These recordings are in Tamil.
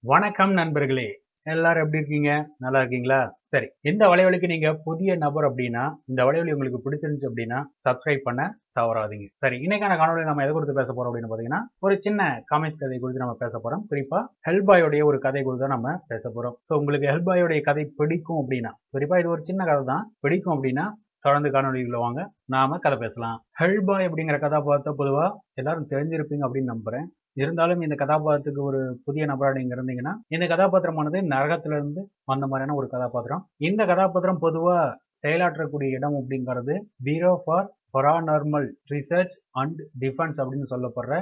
வணக்கம் நண்பர்களே எல்லாரும் எப்படி இருக்கீங்க நல்லா இருக்கீங்களா சரி இந்த வலைவலிக்கு நீங்க புதிய நபர் அப்படின்னா இந்த வலைவலி உங்களுக்கு பிடிச்சிருந்துச்சு அப்படின்னா சப்ஸ்கிரைப் பண்ண தவறாதீங்க சரி இன்னைக்கான காணொலி நம்ம எதை குறித்து பேச போறோம் அப்படின்னு பாத்தீங்கன்னா ஒரு சின்ன காமிக்ஸ் கதை குறித்து நம்ம பேச போறோம் குறிப்பா ஹெல்பாயோடைய ஒரு கதை குறித்து தான் நம்ம பேச போறோம் ஸோ உங்களுக்கு ஹெல்பாயோடைய கதை பிடிக்கும் அப்படின்னா குறிப்பா இது ஒரு சின்ன கதை தான் பிடிக்கும் அப்படின்னா தொடர்ந்து காணொலிகளை வாங்க நாம கதை பேசலாம் ஹெல்பாய் அப்படிங்கிற கதாபாத்திரத்தை பொதுவா எல்லாரும் தெரிஞ்சிருப்பீங்க அப்படின்னு நம்புறேன் இருந்தாலும் இந்த கதாபாத்திரத்துக்கு ஒரு புதிய நபராக நீங்க இருந்தீங்கன்னா இந்த கதாபாத்திரமானது நரகத்துல இருந்து வந்த மாதிரியான ஒரு கதாபாத்திரம் இந்த கதாபாத்திரம் பொதுவா செயலாற்றக்கூடிய இடம் அப்படிங்கிறது bureau for paranormal research and defence அப்படின்னு சொல்லப்படுற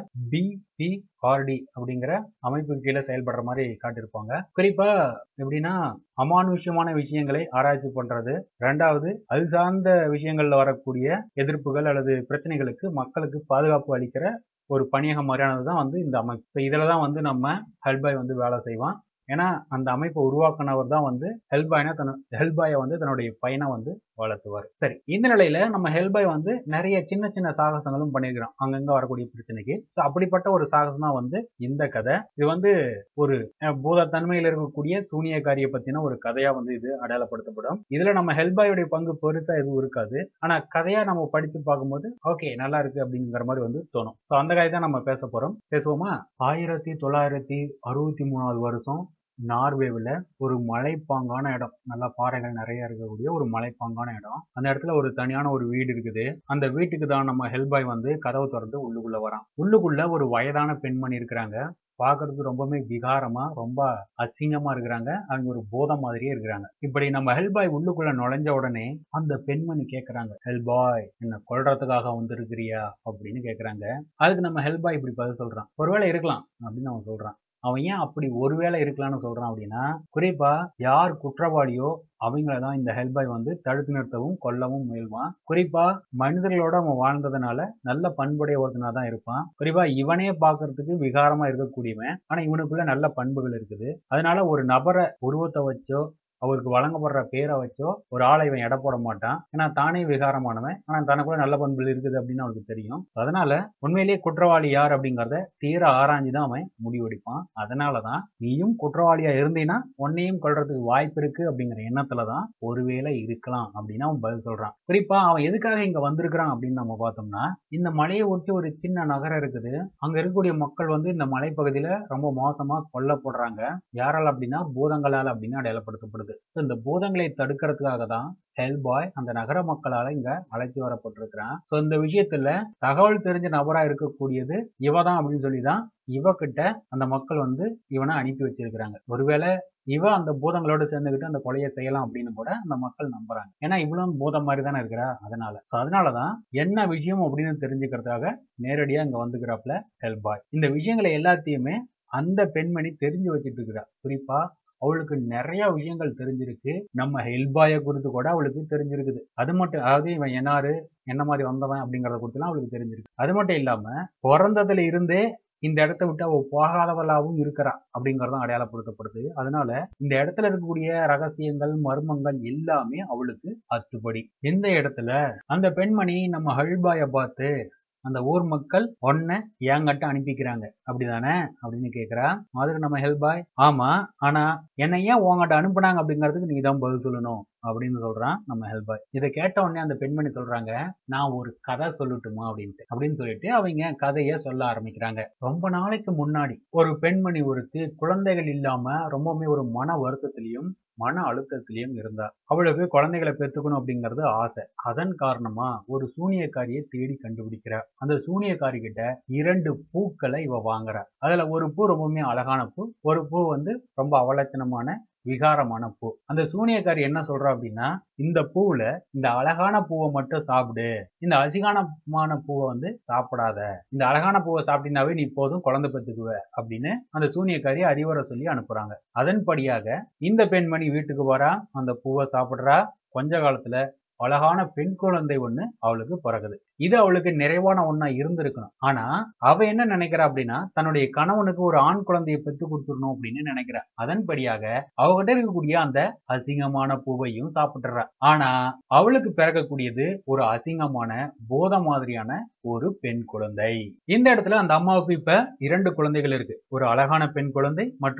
பிபிஆர்டி அப்படிங்கிற அமைப்பு கீழே செயல்படுற மாதிரி காட்டியிருப்பாங்க குறிப்பா எப்படின்னா அமானுஷ்யமான விஷயங்களை ஆராய்ச்சி பண்றது ரெண்டாவது அது சார்ந்த விஷயங்கள்ல வரக்கூடிய எதிர்ப்புகள் அல்லது பிரச்சனைகளுக்கு மக்களுக்கு பாதுகாப்பு அளிக்கிற ஒரு பணியகம் மாதிரியானது தான் வந்து இந்த அமைப்பு இதில் தான் வந்து நம்ம ஹெல்பாய் வந்து வேலை செய்வான் ஏன்னா அந்த அமைப்பை உருவாக்குனவர் தான் வந்து ஹெல்பாய்னா தன் ஹெல்பாயை வந்து தன்னுடைய பையனை வந்து வளர்த்துவார் சரி இந்த நிலையில நம்ம ஹெல்பாய் வந்து நிறைய சின்ன சின்ன சாகசங்களும் பண்ணியிருக்கிறோம் அங்கங்க வரக்கூடிய பிரச்சனைக்கு ஸோ அப்படிப்பட்ட ஒரு சாகசம் தான் வந்து இந்த கதை இது வந்து ஒரு பூதத்தன்மையில் இருக்கக்கூடிய சூனியக்காரியை பத்தின ஒரு கதையா வந்து இது அடையாளப்படுத்தப்படும் இதுல நம்ம ஹெல்பாயோடைய பங்கு பெருசா எதுவும் இருக்காது ஆனா கதையா நம்ம படிச்சு பார்க்கும்போது ஓகே நல்லா இருக்கு அப்படிங்கிற மாதிரி வந்து தோணும் ஸோ அந்த கதை தான் நம்ம பேச போறோம் பேசுவோமா ஆயிரத்தி தொள்ளாயிரத்தி அறுபத்தி மூணாவது வருஷம் நார்வேவில் ஒரு மலைப்பாங்கான இடம் நல்லா பாறைகள் நிறைய இருக்கக்கூடிய ஒரு மலைப்பாங்கான இடம் அந்த இடத்துல ஒரு தனியான ஒரு வீடு இருக்குது அந்த வீட்டுக்கு தான் நம்ம ஹெல்பாய் வந்து கதவை திறந்து உள்ளுக்குள்ள வரான் உள்ளுக்குள்ள ஒரு வயதான பெண்மணி இருக்கிறாங்க பார்க்கறதுக்கு ரொம்பவே விகாரமா ரொம்ப அசிங்கமா இருக்கிறாங்க அவங்க ஒரு போதம் மாதிரியே இருக்கிறாங்க இப்படி நம்ம ஹெல்பாய் உள்ளுக்குள்ள நுழைஞ்ச உடனே அந்த பெண்மணி கேக்குறாங்க ஹெல்பாய் என்ன கொல்றதுக்காக வந்திருக்கிறியா அப்படின்னு கேக்குறாங்க அதுக்கு நம்ம ஹெல்பாய் இப்படி பதில் சொல்றான் ஒருவேளை இருக்கலாம் அப்படின்னு அவன் சொல்றான் அவன் ஏன் அப்படி ஒருவேளை இருக்கலாம்னு சொல்றான் அப்படின்னா குறிப்பா யார் குற்றவாளியோ அவங்கள தான் இந்த ஹெல்பாய் வந்து தடுத்து நிறுத்தவும் கொல்லவும் முயல்வான் குறிப்பா மனிதர்களோட அவன் வாழ்ந்ததுனால நல்ல பண்புடைய ஒருத்தனா தான் இருப்பான் குறிப்பா இவனே பார்க்கறதுக்கு விகாரமா இருக்கக்கூடியவன் ஆனா இவனுக்குள்ள நல்ல பண்புகள் இருக்குது அதனால ஒரு நபரை உருவத்தை வச்சோ அவருக்கு வழங்கப்படுற பேரை வச்சோ ஒரு ஆளை இவன் எடை போட மாட்டான் ஏன்னா தானே விகாரமானவன் ஆனா தனக்குள்ள நல்ல பண்புகள் இருக்குது அப்படின்னு அவனுக்கு தெரியும் அதனால உண்மையிலேயே குற்றவாளி யார் அப்படிங்கறத தீர ஆராய்ஞ்சு தான் அவன் முடிவெடுப்பான் அதனாலதான் நீயும் குற்றவாளியா இருந்தீன்னா உன்னையும் கொள்றதுக்கு வாய்ப்பு இருக்கு அப்படிங்கிற எண்ணத்துலதான் ஒருவேளை இருக்கலாம் அப்படின்னு அவன் பதில் சொல்றான் குறிப்பா அவன் எதுக்காக இங்க வந்திருக்கிறான் அப்படின்னு நம்ம பார்த்தோம்னா இந்த மலையை ஒட்டி ஒரு சின்ன நகரம் இருக்குது அங்க இருக்கக்கூடிய மக்கள் வந்து இந்த மலைப்பகுதியில ரொம்ப மோசமா கொல்லப்படுறாங்க யாரால் அப்படின்னா பூதங்களால் அப்படின்னு அடையாளப்படுத்தப்படுது இந்த பூதங்களை தடுக்கிறதுக்காக தான் ஹெல்பாய் அந்த நகர மக்களால இங்க அழைத்து வரப்பட்டிருக்கிறான் ஸோ இந்த விஷயத்துல தகவல் தெரிஞ்ச நபரா இருக்கக்கூடியது இவதான் அப்படின்னு சொல்லி தான் இவகிட்ட அந்த மக்கள் வந்து இவனை அனுப்பி வச்சிருக்கிறாங்க ஒருவேளை இவ அந்த பூதங்களோட சேர்ந்துக்கிட்டு அந்த கொலையை செய்யலாம் அப்படின்னு கூட அந்த மக்கள் நம்புறாங்க ஏன்னா இவ்வளவு பூதம் மாதிரி தானே இருக்கிறா அதனால ஸோ அதனாலதான் என்ன விஷயம் அப்படின்னு தெரிஞ்சுக்கிறதுக்காக நேரடியா இங்க வந்துக்கிறாப்ல ஹெல்பாய் இந்த விஷயங்களை எல்லாத்தையுமே அந்த பெண்மணி தெரிஞ்சு வச்சுட்டு இருக்கிறா குறிப்பா அவளுக்கு நிறைய விஷயங்கள் தெரிஞ்சிருக்கு நம்ம ஹெல்பாய குறித்து கூட அவளுக்கு தெரிஞ்சிருக்குது அது மட்டும் அதாவது இவன் என்னாரு என்ன மாதிரி வந்தவன் அப்படிங்கறத குறித்துலாம் அவளுக்கு தெரிஞ்சிருக்கு அது மட்டும் இல்லாம பிறந்ததுல இருந்தே இந்த இடத்த விட்டு அவ போகாதவளாகவும் இருக்கிறா அப்படிங்கறதும் அடையாளப்படுத்தப்படுது அதனால இந்த இடத்துல இருக்கக்கூடிய ரகசியங்கள் மர்மங்கள் எல்லாமே அவளுக்கு அத்துப்படி இந்த இடத்துல அந்த பெண்மணி நம்ம ஹல்பாய பார்த்து அந்த ஊர் மக்கள் ஒன்ன என்கிட்ட அனுப்பிக்கிறாங்க அப்படிதானே அப்படின்னு கேக்குறா அதுக்கு நம்ம ஹெல்பாய் ஆமா ஆனா என்னை ஏன் உங்ககிட்ட அனுப்புனாங்க அப்படிங்கறதுக்கு நீ தான் பதில் சொல்லணும் அப்படின்னு சொல்றான் நம்ம ஹெல்பாய் இதை கேட்ட உடனே அந்த பெண்மணி சொல்றாங்க நான் ஒரு கதை சொல்லட்டுமா அப்படின்ட்டு அப்படின்னு சொல்லிட்டு அவங்க கதைய சொல்ல ஆரம்பிக்கிறாங்க ரொம்ப நாளைக்கு முன்னாடி ஒரு பெண்மணி ஒருத்தி குழந்தைகள் இல்லாம ரொம்பவுமே ஒரு மன வருத்தத்திலையும் மன அழுத்தத்திலையும் இருந்தா அவளுக்கு குழந்தைகளை பெற்றுக்கணும் அப்படிங்கறது ஆசை அதன் காரணமா ஒரு சூனியக்காரியை தேடி கண்டுபிடிக்கிறா அந்த சூனியக்காரி கிட்ட இரண்டு பூக்களை இவ வாங்குறா அதுல ஒரு பூ ரொம்பவுமே அழகான பூ ஒரு பூ வந்து ரொம்ப அவலட்சணமான விகாரமான பூ அந்த சூனியக்காரி என்ன சொல்றா அப்படின்னா இந்த பூவுல இந்த அழகான பூவை மட்டும் சாப்பிடு இந்த அசிகானமான பூவை வந்து சாப்பிடாத இந்த அழகான பூவை சாப்பிட்டீங்கன்னாவே நீ போதும் குழந்தை பெற்றுக்குவ அப்படின்னு அந்த சூனியக்காரி அறிவுரை சொல்லி அனுப்புறாங்க அதன்படியாக இந்த பெண்மணி வீட்டுக்கு வரா அந்த பூவை சாப்பிடுறா கொஞ்ச காலத்துல அழகான பெண் குழந்தை ஒண்ணு அவளுக்கு பிறகுது இது அவளுக்கு நிறைவான ஒண்ணா இருந்திருக்கணும் ஆனா அவ என்ன நினைக்கிறா அப்படின்னா தன்னுடைய கணவனுக்கு ஒரு ஆண் குழந்தையை பெற்று கொடுத்துடணும் அப்படின்னு நினைக்கிறா அதன்படியாக அவகிட்ட இருக்கக்கூடிய அந்த அசிங்கமான பூவையும் சாப்பிட்டுறா ஆனா அவளுக்கு பிறக்கக்கூடியது ஒரு அசிங்கமான போத மாதிரியான ஒரு பெண் குழந்தை இந்த இடத்துல அந்த அம்மாவுக்கு இப்ப இரண்டு குழந்தைகள் இருக்கு ஒரு அழகான பெண் குழந்தை மற்றும்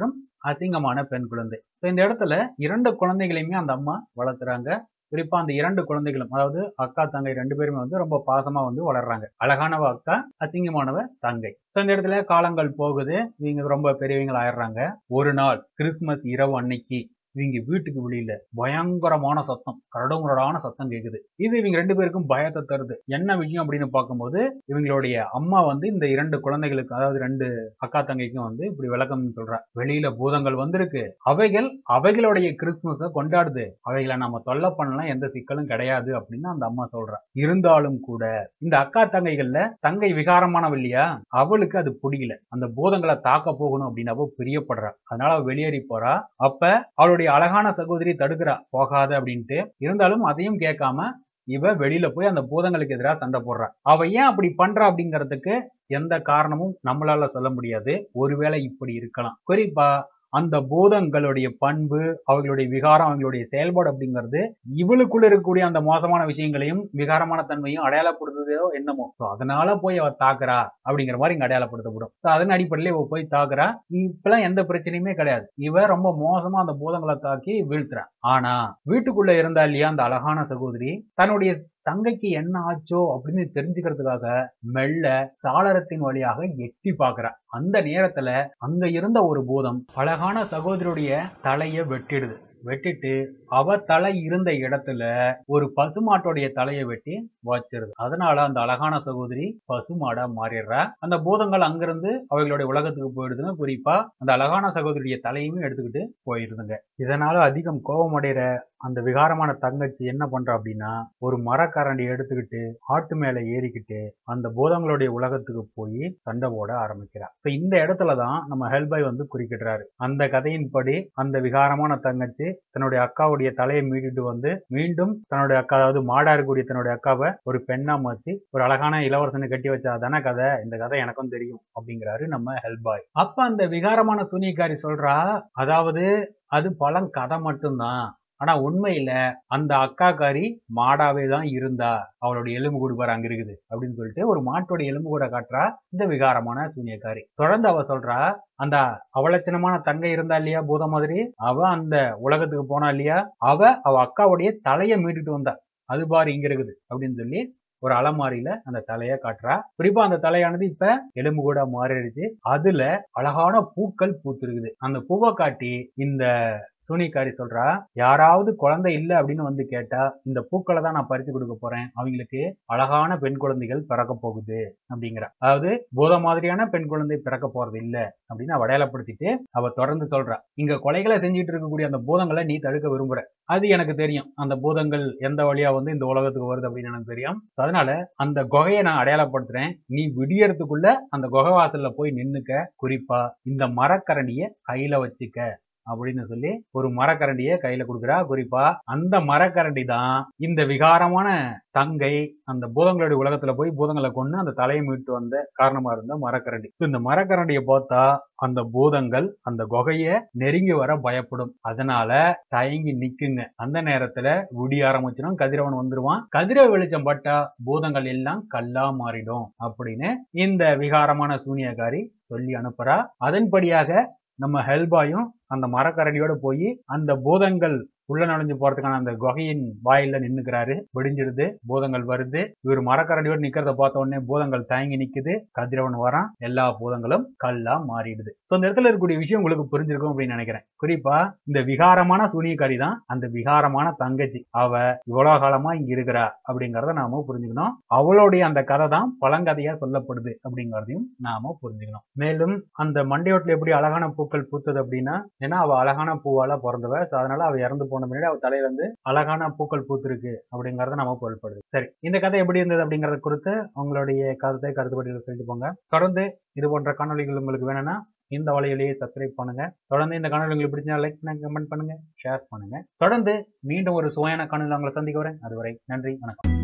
அசிங்கமான பெண் குழந்தை ஸோ இந்த இடத்துல இரண்டு குழந்தைகளையுமே அந்த அம்மா வளர்த்துறாங்க குறிப்பா அந்த இரண்டு குழந்தைகளும் அதாவது அக்கா தங்கை ரெண்டு பேருமே வந்து ரொம்ப பாசமா வந்து வளர்றாங்க அழகானவ அக்கா அசிங்கமானவ தங்கை ஸோ இந்த இடத்துல காலங்கள் போகுது இவங்க ரொம்ப பெரியவங்க ஆயிடுறாங்க ஒரு நாள் கிறிஸ்துமஸ் இரவு அன்னைக்கு இவங்க வீட்டுக்கு வெளியில பயங்கரமான சத்தம் கரடுமுரடான சத்தம் கேக்குது இது இவங்க ரெண்டு பேருக்கும் பயத்தை தருது என்ன விஷயம் அப்படின்னு பார்க்கும்போது இவங்களுடைய அம்மா வந்து இந்த இரண்டு குழந்தைகளுக்கு அதாவது ரெண்டு அக்கா தங்கைக்கும் வந்து இப்படி விளக்கம் சொல்றா வெளியில பூதங்கள் வந்திருக்கு அவைகள் அவைகளுடைய கிறிஸ்துமஸ கொண்டாடுது அவைகளை நம்ம தொல்லை பண்ணலாம் எந்த சிக்கலும் கிடையாது அப்படின்னு அந்த அம்மா சொல்றா இருந்தாலும் கூட இந்த அக்கா தங்கைகள்ல தங்கை விகாரமானவ இல்லையா அவளுக்கு அது பிடிக்கல அந்த பூதங்களை தாக்க போகணும் அப்படின்னு அவ பிரியப்படுறா அதனால அவ வெளியேறி போறா அப்ப அவளுடைய அழகான சகோதரி தடுக்கிறா போகாத அப்படின்ட்டு இருந்தாலும் அதையும் கேட்காம இவ வெளியில போய் அந்த பூதங்களுக்கு எதிராக சண்டை போடுறா அவ ஏன் அப்படி பண்றா அப்படிங்கறதுக்கு எந்த காரணமும் நம்மளால சொல்ல முடியாது ஒருவேளை இப்படி இருக்கலாம் குறிப்பா அந்த பூதங்களுடைய பண்பு அவர்களுடைய விகாரம் அவங்களுடைய செயல்பாடு அப்படிங்கிறது இவளுக்குள்ள இருக்கக்கூடிய அந்த மோசமான விஷயங்களையும் விகாரமான தன்மையும் அடையாளப்படுத்துதோ என்னமோ So, அதனால போய் அவ தாக்குறா அப்படிங்கிற மாதிரி இங்க அடையாளப்படுத்தப்படும் So, அதன் அடிப்படையில இவ போய் தாக்குறா இப்பெல்லாம் எந்த பிரச்சனையுமே கிடையாது இவ ரொம்ப மோசமா அந்த பூதங்களை தாக்கி வீழ்த்துறா ஆனா வீட்டுக்குள்ள இருந்தா இல்லையா அந்த அழகான சகோதரி தன்னுடைய தங்கைக்கு என்ன ஆச்சோ அப்படின்னு தெரிஞ்சுக்கிறதுக்காக மெல்ல சாளரத்தின் வழியாக எட்டி பார்க்கறா அந்த நேரத்துல அங்க இருந்த ஒரு பூதம் அழகான சகோதரியுடைய தலைய வெட்டிடுது வெட்டிட்டு அவ தலை இருந்த இடத்துல ஒரு பசுமாட்டோடைய தலையை வெட்டி வச்சிருது அதனால அந்த அழகான சகோதரி பசுமாடா மாறிடுறா அந்த பூதங்கள் அங்கிருந்து அவைகளுடைய உலகத்துக்கு போயிடுதுன்னு குறிப்பா அந்த அழகான சகோதரியுடைய தலையுமே எடுத்துக்கிட்டு போயிருதுங்க இதனால அதிகம் கோபமடைகிற அந்த விகாரமான தங்கச்சி என்ன பண்றா அப்படின்னா ஒரு மரக்கரண்டி எடுத்துக்கிட்டு ஆட்டு மேல ஏறிக்கிட்டு அந்த பூதங்களுடைய உலகத்துக்கு போய் சண்டை போட ஆரம்பிக்கிறா இப்ப இந்த இடத்துல தான் நம்ம ஹெல்பாய் வந்து குறிக்கிடுறாரு அந்த கதையின்படி அந்த விகாரமான தங்கச்சி தன்னுடைய அக்காவுடைய தலையை மீட்டுட்டு வந்து மீண்டும் தன்னுடைய அக்கா அதாவது மாடா இருக்கக்கூடிய தன்னுடைய அக்காவை ஒரு பெண்ணா மாத்தி ஒரு அழகான இளவரசனை கட்டி வச்சா தானே கதை இந்த கதை எனக்கும் தெரியும் அப்படிங்கிறாரு நம்ம ஹெல்பாய் அப்ப அந்த விகாரமான சூனியக்காரி சொல்றா அதாவது அது பழம் கதை மட்டும்தான் ஆனா உண்மையில அந்த அக்காக்காரி மாடாவே தான் இருந்தா அவளுடைய எலும்பு கூடு பாரு அங்க இருக்குது அப்படின்னு சொல்லிட்டு ஒரு மாட்டோட எலும்பு கூட காட்டுறா இந்த விகாரமான சூனியக்காரி தொடர்ந்து அவ சொல்றா அந்த அவலட்சணமான தங்கை இருந்தா இல்லையா பூத மாதிரி அவ அந்த உலகத்துக்கு போனா இல்லையா அவ அவ அக்காவுடைய தலையை மீட்டுட்டு வந்தா அது பாரு இங்க இருக்குது அப்படின்னு சொல்லி ஒரு அலமாரியில அந்த தலைய காட்டுறா குறிப்பா அந்த தலையானது இப்ப எலும்பு கூட மாறிடுச்சு அதுல அழகான பூக்கள் பூத்திருக்குது அந்த பூவை காட்டி இந்த சூனிக்காரி சொல்றா யாராவது குழந்தை இல்லை அப்படின்னு வந்து கேட்டா இந்த பூக்களை தான் நான் பறித்து கொடுக்க போறேன் அவங்களுக்கு அழகான பெண் குழந்தைகள் பிறக்க போகுது அப்படிங்கிறா அதாவது பூத மாதிரியான பெண் குழந்தை பிறக்க போறது இல்ல அப்படின்னு அவ அடையாளப்படுத்திட்டு அவ தொடர்ந்து சொல்றா இங்க கொலைகளை செஞ்சுட்டு இருக்கக்கூடிய அந்த பூதங்களை நீ தடுக்க விரும்புற அது எனக்கு தெரியும் அந்த பூதங்கள் எந்த வழியா வந்து இந்த உலகத்துக்கு வருது அப்படின்னு எனக்கு தெரியும் அதனால அந்த குகையை நான் அடையாளப்படுத்துறேன் நீ விடியறதுக்குள்ள அந்த குகை வாசல்ல போய் நின்னுக்க குறிப்பா இந்த மரக்கரண்டிய கையில வச்சுக்க அப்படின்னு சொல்லி ஒரு மரக்கரண்டிய கையில கொடுக்குறா குறிப்பா அந்த மரக்கரண்டி தான் இந்த விகாரமான தங்கை அந்த பூதங்களுடைய உலகத்துல போய் பூதங்களை கொண்டு அந்த தலையை மீட்டு வந்த காரணமா இருந்த மரக்கரண்டி ஸோ இந்த மரக்கரண்டியை பார்த்தா அந்த பூதங்கள் அந்த குகைய நெருங்கி வர பயப்படும் அதனால தயங்கி நிக்குங்க அந்த நேரத்துல விடி ஆரம்பிச்சிடும் கதிரவன் வந்துருவான் கதிர வெளிச்சம் பட்டா பூதங்கள் எல்லாம் கல்லா மாறிடும் அப்படின்னு இந்த விகாரமான சூனியக்காரி சொல்லி அனுப்புறா அதன்படியாக நம்ம ஹெல்பாயும் அந்த மரக்கரடியோட போய் அந்த பூதங்கள் உள்ள நுழைஞ்சு போறதுக்கான அந்த குகையின் வாயில நின்னுக்கிறாரு வெடிஞ்சிருது பூதங்கள் வருது இவர் மரக்கரடியோடு நிக்கிறத பார்த்த உடனே பூதங்கள் தயங்கி நிக்குது கதிரவன் வரான் எல்லா பூதங்களும் கல்லா மாறிடுது சோ இந்த இடத்துல இருக்கக்கூடிய விஷயம் உங்களுக்கு புரிஞ்சிருக்கும் அப்படின்னு நினைக்கிறேன் குறிப்பா இந்த விகாரமான சூனியக்காரி தான் அந்த விகாரமான தங்கச்சி அவ இவ்வளவு காலமா இங்க இருக்கிறா அப்படிங்கறத நாம புரிஞ்சுக்கணும் அவளுடைய அந்த கதை தான் பழங்கதையா சொல்லப்படுது அப்படிங்கறதையும் நாம புரிஞ்சுக்கணும் மேலும் அந்த மண்டையோட்டில் எப்படி அழகான பூக்கள் பூத்தது அப்படின்னா ஏன்னா அவ அழகான பூவால பிறந்தவ so அதனால அவ இறந்து போன பின்னாடி அவ தலையில வந்து அழகான பூக்கள் பூத்திருக்கு அப்படிங்கறத நம்ம பொருள்படுது சரி இந்த கதை எப்படி இருந்தது அப்படிங்கறத குறித்து உங்களுடைய கருத்தை கருத்துப்பட்டியல சொல்லிட்டு போங்க தொடர்ந்து இது போன்ற காணொளிகள் உங்களுக்கு வேணும்னா இந்த வலையிலேயே சப்ஸ்கிரைப் பண்ணுங்க தொடர்ந்து இந்த காணொலி உங்களுக்கு பிடிச்சா லைக் பண்ணுங்க கமெண்ட் பண்ணுங்க ஷேர் பண்ணுங்க தொடர்ந்து மீண்டும் ஒரு சுவையான காணொலி உங்களை சந்திக்க வரேன் அதுவரை நன்றி வணக்கம்